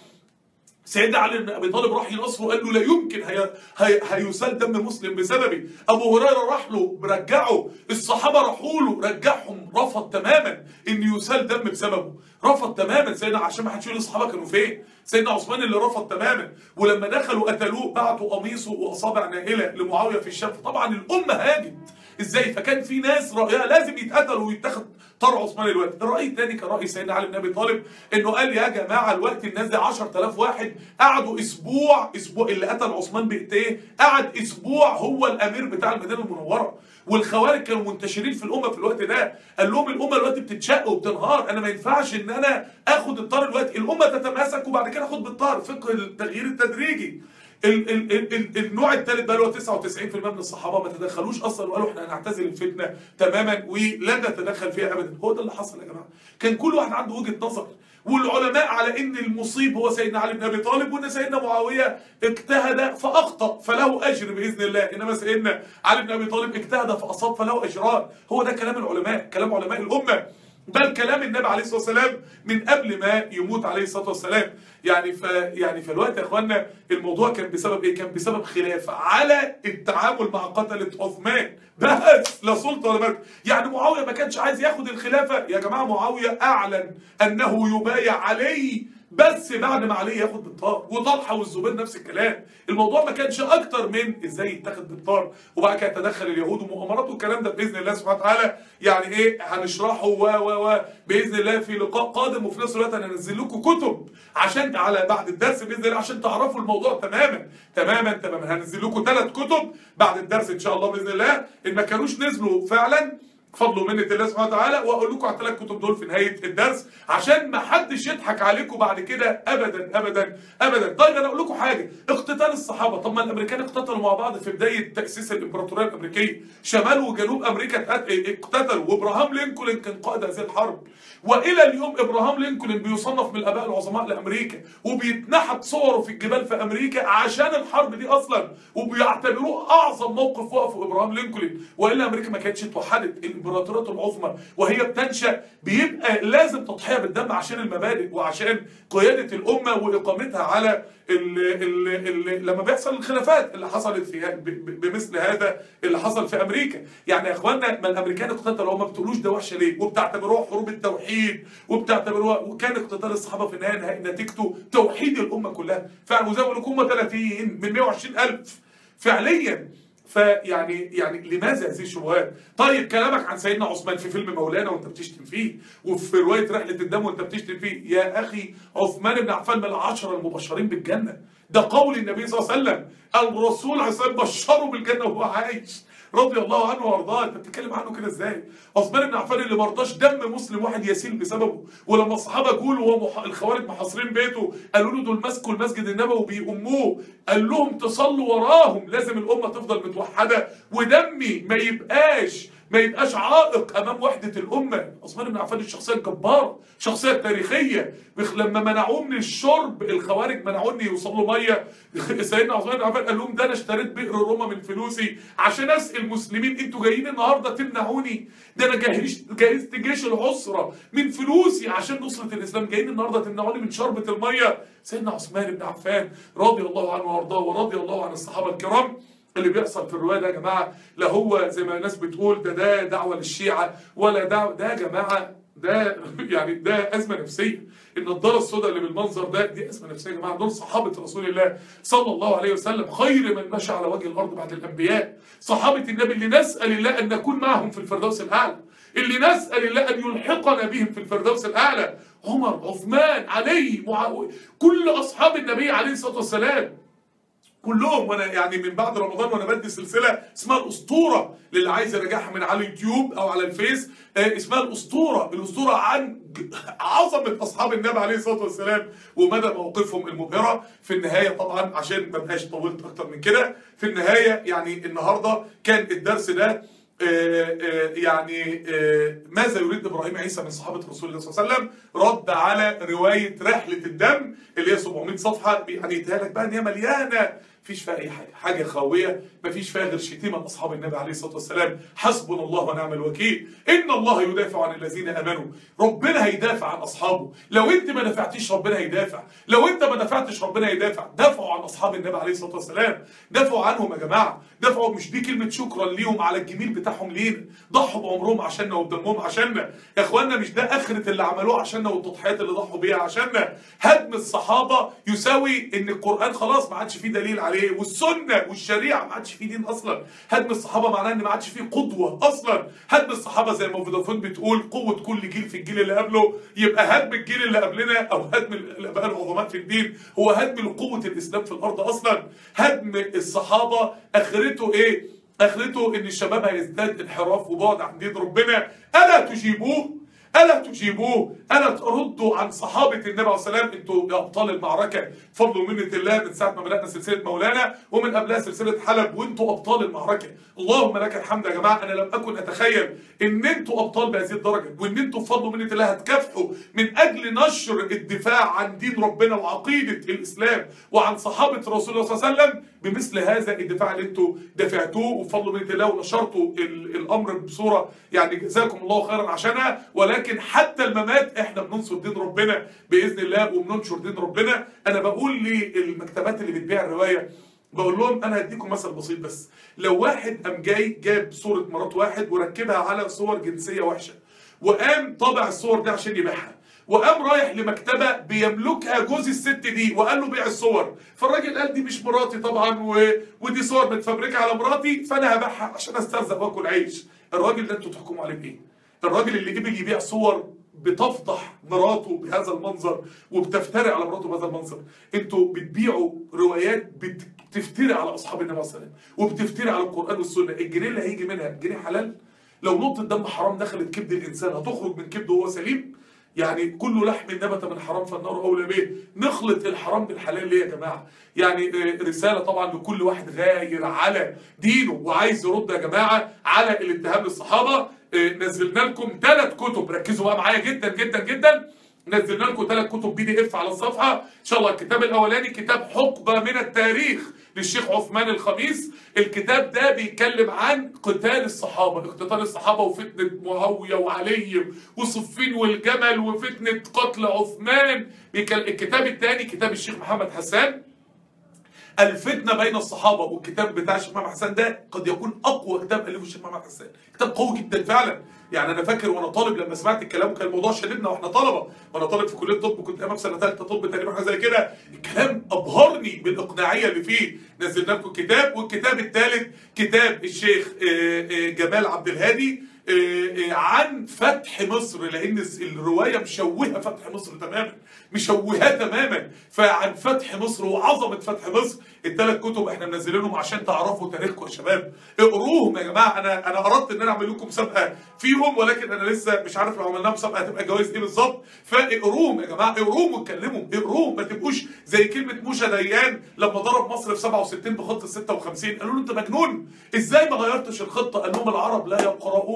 سيدنا علي بن ابي طالب راح ينصره قال له لا يمكن هي هي هيسال دم مسلم بسببي ابو هريره راح له رجعه الصحابه راحوا له رجعهم رفض تماما ان يسال دم بسببه رفض تماما سيدنا عشان ما حدش يقول الصحابه كانوا فين سيدنا عثمان اللي رفض تماما ولما دخلوا قتلوه بعتوا قميصه واصابع نائله لمعاويه في الشام طبعا الامه هاجت ازاي فكان في ناس رايها لازم يتقتلوا ويتاخد طار عثمان الوقت الراي الثاني كان راي سيدنا علي بن ابي طالب انه قال يا جماعه الوقت الناس دي 10000 واحد قعدوا اسبوع اسبوع اللي قتل عثمان بايديه قعد اسبوع هو الامير بتاع المدينه المنوره والخوارج كانوا منتشرين في الامه في الوقت ده قال لهم الامه الوقت بتتشق وبتنهار انا ما ينفعش ان انا اخد الطار الوقت الامه تتماسك وبعد كده اخد بالطار فقه التغيير التدريجي ال ال ال ال النوع الثالث بقى اللي هو 99% من الصحابه ما تدخلوش اصلا وقالوا احنا هنعتزل الفتنه تماما ولن نتدخل فيها ابدا هو ده اللي حصل يا جماعه كان كل واحد عنده وجهه نظر والعلماء على ان المصيب هو سيدنا علي بن ابي طالب وان سيدنا معاويه اجتهد فاخطا فله اجر باذن الله انما سيدنا علي بن ابي طالب اجتهد فاصاب فله اجران هو ده كلام العلماء كلام علماء الامه بل كلام النبي عليه الصلاه والسلام من قبل ما يموت عليه الصلاه والسلام يعني ف يعني فالوقت يا اخوانا الموضوع كان بسبب ايه؟ كان بسبب خلاف على التعامل مع قتله عثمان بس لا سلطه ولا مركز يعني معاويه ما كانش عايز ياخد الخلافه يا جماعه معاويه اعلن انه يبايع علي بس بعد ما علي ياخد بالطار وطلحه والزبير نفس الكلام الموضوع ما كانش اكتر من ازاي يتاخد بالطار وبعد كده تدخل اليهود ومؤامرات والكلام ده باذن الله سبحانه وتعالى يعني ايه هنشرحه و و و باذن الله في لقاء قادم وفي نفس الوقت هننزل لكم كتب عشان على بعد الدرس باذن الله عشان تعرفوا الموضوع تماما تماما تماما هننزل لكم ثلاث كتب بعد الدرس ان شاء الله باذن الله ان ما كانوش نزلوا فعلا فضل ومنة الله سبحانه وتعالى واقول لكم على الثلاث كتب دول في نهايه الدرس عشان ما حدش يضحك عليكم بعد كده ابدا ابدا ابدا طيب انا اقول لكم حاجه اقتتال الصحابه طب ما الامريكان اقتتلوا مع بعض في بدايه تاسيس الامبراطوريه الامريكيه شمال وجنوب امريكا اقتتلوا وابراهام لينكولن كان قائد هذه الحرب والى اليوم ابراهام لينكولن بيصنف من الاباء العظماء لامريكا وبيتنحت صوره في الجبال في امريكا عشان الحرب دي اصلا وبيعتبروه اعظم موقف وقفه ابراهام لينكولن والا امريكا ما كانتش اتوحدت الامبراطوريات العظمى وهي بتنشا بيبقى لازم تضحيه بالدم عشان المبادئ وعشان قياده الامه واقامتها على ال ال ال لما بيحصل الخلافات اللي حصلت في بمثل هذا اللي حصل في امريكا يعني يا اخوانا ما الامريكان اقتتلوا ما بتقولوش ده وحشه ليه وبتعتبروها حروب التوحيد وبتعتبروها وكان اقتتال الصحابه في النهايه نتيجته توحيد الامه كلها فعلا وزي ما بقول لكم هم 30 من 120000 فعليا فيعني يعني لماذا هذه الشبهات؟ طيب كلامك عن سيدنا عثمان في فيلم مولانا وانت بتشتم فيه وفي روايه رحله الدم وانت بتشتم فيه يا اخي عثمان بن عفان من العشره المبشرين بالجنه ده قول النبي صلى الله عليه وسلم الرسول عليه الصلاه والسلام بشره بالجنه وهو عايش رضي الله عنه وارضاه انت بتتكلم عنه كده ازاي عثمان بن عفان اللي ما رضاش دم مسلم واحد يسيل بسببه ولما الصحابه جولوا وهو مح... الخوارج محاصرين بيته قالوا له دول مسكوا المسجد النبوي وبيأموه قال لهم تصلوا وراهم لازم الامه تفضل متوحده ودمي ما يبقاش ما يبقاش عائق امام وحده الامه عثمان بن عفان الشخصيه الجباره شخصيه تاريخيه لما منعوه من الشرب الخوارج منعوه ان يوصل له ميه سيدنا عثمان بن عفان قال لهم ده انا اشتريت بئر روما من فلوسي عشان اسال المسلمين انتوا جايين النهارده تمنعوني ده انا جهزت جهزت جيش العسره من فلوسي عشان نصره الاسلام جايين النهارده تمنعوني من شربة الميه سيدنا عثمان بن عفان رضي الله عنه وارضاه ورضي الله عن الصحابه الكرام اللي بيحصل في الروايه ده يا جماعه لا هو زي ما الناس بتقول ده ده دعوه للشيعه ولا دعوه ده يا جماعه ده يعني ده ازمه نفسيه النضاره السوداء اللي بالمنظر ده دي ازمه نفسيه يا جماعه دول صحابه رسول الله صلى الله عليه وسلم خير من مشى على وجه الارض بعد الانبياء صحابه النبي اللي نسال الله ان نكون معهم في الفردوس الاعلى اللي نسال الله ان يلحقنا بهم في الفردوس الاعلى عمر عثمان علي معاويه كل اصحاب النبي عليه الصلاه والسلام كلهم وانا يعني من بعد رمضان وانا بدي سلسله اسمها الاسطوره للي عايز يراجعها من على اليوتيوب او على الفيس آه اسمها الاسطوره الاسطوره عن عظمه اصحاب النبي عليه الصلاه والسلام ومدى مواقفهم المبهره في النهايه طبعا عشان ما بقاش طولت اكتر من كده في النهايه يعني النهارده كان الدرس ده آآ آآ يعني آآ ماذا يريد ابراهيم عيسى من صحابه رسول الله صلى الله عليه وسلم رد على روايه رحله الدم اللي هي 700 صفحه يعني يديها لك بقى ان هي مليانه مفيش فيها اي حاجه حاجه خاويه مفيش فيها غير شتيمه اصحاب النبي عليه الصلاه والسلام حسبنا الله ونعم الوكيل ان الله يدافع عن الذين امنوا ربنا هيدافع عن اصحابه لو انت ما دافعتيش ربنا هيدافع لو انت ما دافعتش ربنا هيدافع دافعوا عن اصحاب النبي عليه الصلاه والسلام دافعوا عنهم يا جماعه دافعوا مش دي كلمه شكرا ليهم على الجميل بتاعهم لينا ضحوا بعمرهم عشاننا وبدمهم عشاننا يا اخوانا مش ده اخره اللي عملوه عشاننا والتضحيات اللي ضحوا بيها عشاننا هدم الصحابه يساوي ان القران خلاص ما عادش فيه دليل عليه والسنه والشريعه ما عادش فيه دين اصلا هدم الصحابه معناه ان ما عادش فيه قدوه اصلا هدم الصحابه زي ما فودافون بتقول قوه كل جيل في الجيل اللي قبله يبقى هدم الجيل اللي قبلنا او هدم الاباء العظماء في الدين هو هدم لقوه الاسلام في الارض اصلا هدم الصحابه اخرته ايه اخرته ان الشباب هيزداد انحراف وبعد عن دين ربنا الا تجيبوه ألا تجيبوه ألا تردوا عن صحابة النبي عليه السلام أنتوا يا أبطال المعركة فضل ومنة الله من ساعة ما بدأنا سلسلة مولانا ومن قبلها سلسلة حلب وأنتوا أبطال المعركة اللهم لك الحمد يا جماعة أنا لم أكن أتخيل إن أنتوا أبطال بهذه الدرجة وإن أنتوا بفضل ومنة الله هتكافحوا من أجل نشر الدفاع عن دين ربنا وعقيدة الإسلام وعن صحابة رسول الله صلى الله عليه وسلم بمثل هذا الدفاع اللي أنتوا دفعتوه وبفضل ومنة الله ونشرتوا الأمر بصورة يعني جزاكم الله خيرا عشانها ولكن لكن حتى الممات احنا بننصر دين ربنا باذن الله وبننشر دين ربنا انا بقول للمكتبات اللي بتبيع الروايه بقول لهم انا هديكم مثل بسيط بس لو واحد قام جاي جاب صوره مرات واحد وركبها على صور جنسيه وحشه وقام طابع الصور دي عشان يبيعها وقام رايح لمكتبه بيملكها جوز الست دي وقال له بيع الصور فالراجل قال دي مش مراتي طبعا و... ودي صور متفبركه على مراتي فانا هبيعها عشان استرزق واكل عيش الراجل ده انتوا تحكموا عليه بايه؟ الراجل اللي جه بيجي يبيع صور بتفضح مراته بهذا المنظر وبتفتري على مراته بهذا المنظر انتوا بتبيعوا روايات بتفتري على اصحاب النبي صلى الله عليه وسلم وبتفتري على القران والسنه الجنيه اللي هيجي منها جنيه حلال لو نقطه دم حرام دخلت كبد الانسان هتخرج من كبده وهو سليم يعني كل لحم نبت من حرام فالنار اولى به نخلط الحرام بالحلال ليه يا جماعه يعني رساله طبعا لكل واحد غاير على دينه وعايز يرد يا جماعه على الاتهام للصحابه نزلنا لكم ثلاث كتب ركزوا بقى معايا جدا جدا جدا نزلنا لكم ثلاث كتب بي دي اف على الصفحه ان شاء الله الكتاب الاولاني كتاب حقبه من التاريخ للشيخ عثمان الخميس الكتاب ده بيتكلم عن قتال الصحابه اقتتال الصحابه وفتنه معاويه وعلي وصفين والجمل وفتنه قتل عثمان الكتاب الثاني كتاب الشيخ محمد حسان الفتنه بين الصحابه والكتاب بتاع الشيخ محمد حسان ده قد يكون اقوى كتاب الفه الشيخ محمد حسان كتاب قوي جدا فعلا يعني انا فاكر وانا طالب لما سمعت الكلام كان الموضوع شددنا واحنا طلبه وانا طالب في كليه طب كنت امام سنه ثالثه طب تقريبا حاجه زي كده الكلام ابهرني بالاقناعيه اللي فيه نزلنا لكم الكتاب والكتاب الثالث كتاب الشيخ آه، آه، جمال عبد الهادي آه، آه، عن فتح مصر لان الروايه مشوهه فتح مصر تماما مشوهاه تماما فعن فتح مصر وعظمه فتح مصر الثلاث كتب احنا منزلينهم عشان تعرفوا تاريخكم يا شباب اقروهم يا جماعه انا انا اردت ان انا اعمل لكم مسابقه فيهم ولكن انا لسه مش عارف لو عملناها مسابقه هتبقى جوائز ايه بالظبط فاقروهم يا جماعه اقروهم واتكلموا اقروهم ما تبقوش زي كلمه موشا ديان لما ضرب مصر في 67 بخطه 56 قالوا له انت مجنون ازاي ما غيرتش الخطه قال لهم العرب لا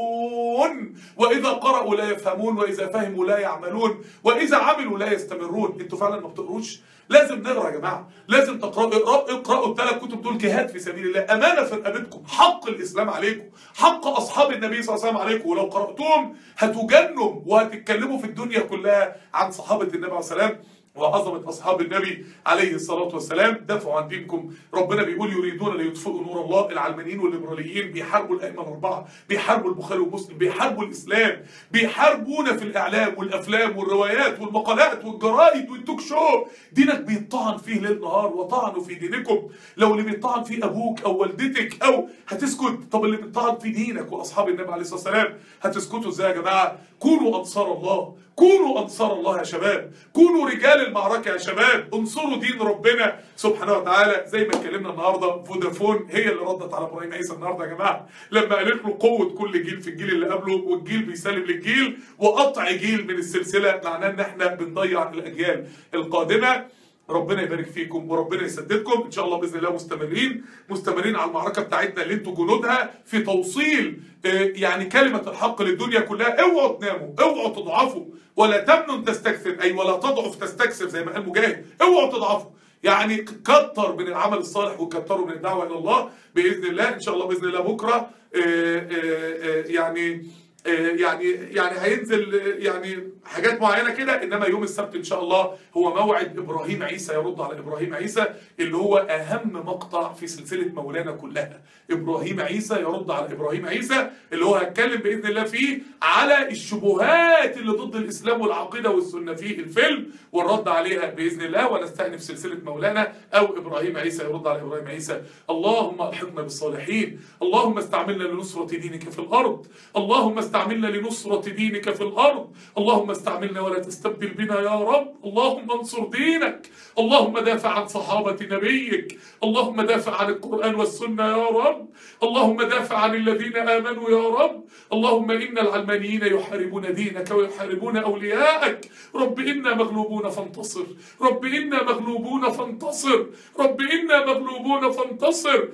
يقرؤون واذا قرأوا لا يفهمون واذا فهموا لا يعملون واذا عملوا لا يستمرون انتوا فعلا ما بتقروش لازم نقرا يا جماعه لازم تقراوا اقراوا اقراوا الثلاث كتب دول جهاد في سبيل الله امانه في رقبتكم حق الاسلام عليكم حق اصحاب النبي صلى الله عليه وسلم عليكم ولو قراتوهم هتجنوا وهتتكلموا في الدنيا كلها عن صحابه النبي عليه الصلاه والسلام وعظمة أصحاب النبي عليه الصلاة والسلام دافعوا عن دينكم ربنا بيقول يريدون ليطفئوا نور الله العلمانيين والليبراليين بيحاربوا الأئمة الأربعة بيحاربوا البخاري ومسلم بيحاربوا الإسلام بيحاربونا في الإعلام والأفلام والروايات والمقالات والجرايد والتوك شو دينك بيطعن فيه ليل نهار وطعنوا في دينكم لو اللي بيطعن فيه أبوك أو والدتك أو هتسكت طب اللي بيطعن في دينك وأصحاب النبي عليه الصلاة والسلام هتسكتوا إزاي يا جماعة كونوا أنصار الله كونوا أنصار الله يا شباب كونوا رجال المعركة يا شباب انصروا دين ربنا سبحانه وتعالى زي ما اتكلمنا النهارده فودافون هي اللي ردت على ابراهيم عيسى النهارده يا جماعه لما قالت له قوه كل جيل في الجيل اللي قبله والجيل بيسلم للجيل وقطع جيل من السلسله معناه ان احنا بنضيع الاجيال القادمه ربنا يبارك فيكم وربنا يسددكم ان شاء الله باذن الله مستمرين مستمرين على المعركه بتاعتنا اللي انتوا جنودها في توصيل آه، يعني كلمه الحق للدنيا كلها اوعوا تناموا اوعوا تضعفوا ولا تمنن تستكثر اي ولا تضعف تستكثر زي ما قال مجاهد اوعوا تضعفوا يعني كتر من العمل الصالح وكتروا من الدعوه الى الله باذن الله ان شاء الله باذن الله بكره آه، آه، آه، يعني آه، يعني يعني هينزل آه، يعني حاجات معينه كده انما يوم السبت ان شاء الله هو موعد ابراهيم عيسى يرد على ابراهيم عيسى اللي هو اهم مقطع في سلسله مولانا كلها ابراهيم عيسى يرد على ابراهيم عيسى اللي هو هتكلم باذن الله فيه على الشبهات اللي ضد الاسلام والعقيده والسنه في الفيلم والرد عليها باذن الله ونستأنف سلسله مولانا او ابراهيم عيسى يرد على ابراهيم عيسى اللهم الحقنا بالصالحين اللهم استعملنا لنصره دينك في الارض اللهم استعملنا لنصره دينك في الارض اللهم استعملنا ولا تستبدل بنا يا رب اللهم انصر دينك اللهم دافع عن صحابه نبيك اللهم دافع عن القران والسنه يا رب اللهم دافع عن الذين امنوا يا رب اللهم ان العلمانيين يحاربون دينك ويحاربون اولياءك رب انا مغلوبون فانتصر رب انا مغلوبون فانتصر رب انا مغلوبون فانتصر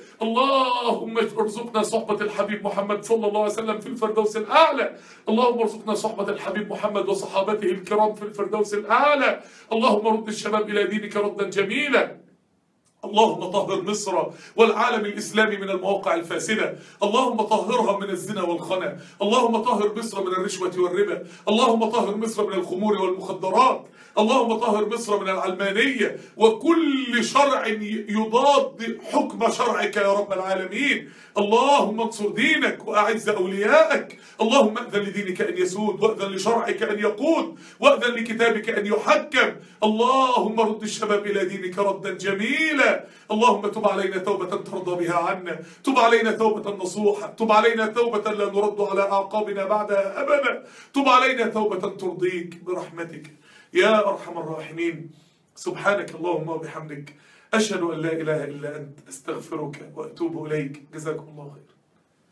اللهم ارزقنا صحبه الحبيب محمد صلى الله عليه وسلم في الفردوس الاعلى اللهم ارزقنا صحبه الحبيب محمد وصحابته الكرام في الفردوس الاعلى اللهم رد الشباب الى دينك ردا جميلا اللهم طهر مصر والعالم الإسلامي من المواقع الفاسدة اللهم طهرها من الزنا والخنا اللهم طهر مصر من الرشوة والربا اللهم طهر مصر من الخمور والمخدرات اللهم طهر مصر من العلمانية وكل شرع يضاد حكم شرعك يا رب العالمين اللهم انصر دينك وأعز أولياءك اللهم أذن لدينك أن يسود وأذن لشرعك أن يقود وأذن لكتابك أن يحكم اللهم رد الشباب إلى دينك ردا جميلا اللهم تب علينا توبة ترضى بها عنا تب علينا توبة نصوحة تب علينا توبة لا نرد على أعقابنا بعدها أبدا تب علينا توبة ترضيك برحمتك يا أرحم الراحمين سبحانك اللهم وبحمدك أشهد أن لا إله إلا أنت أستغفرك وأتوب إليك جزاكم الله خير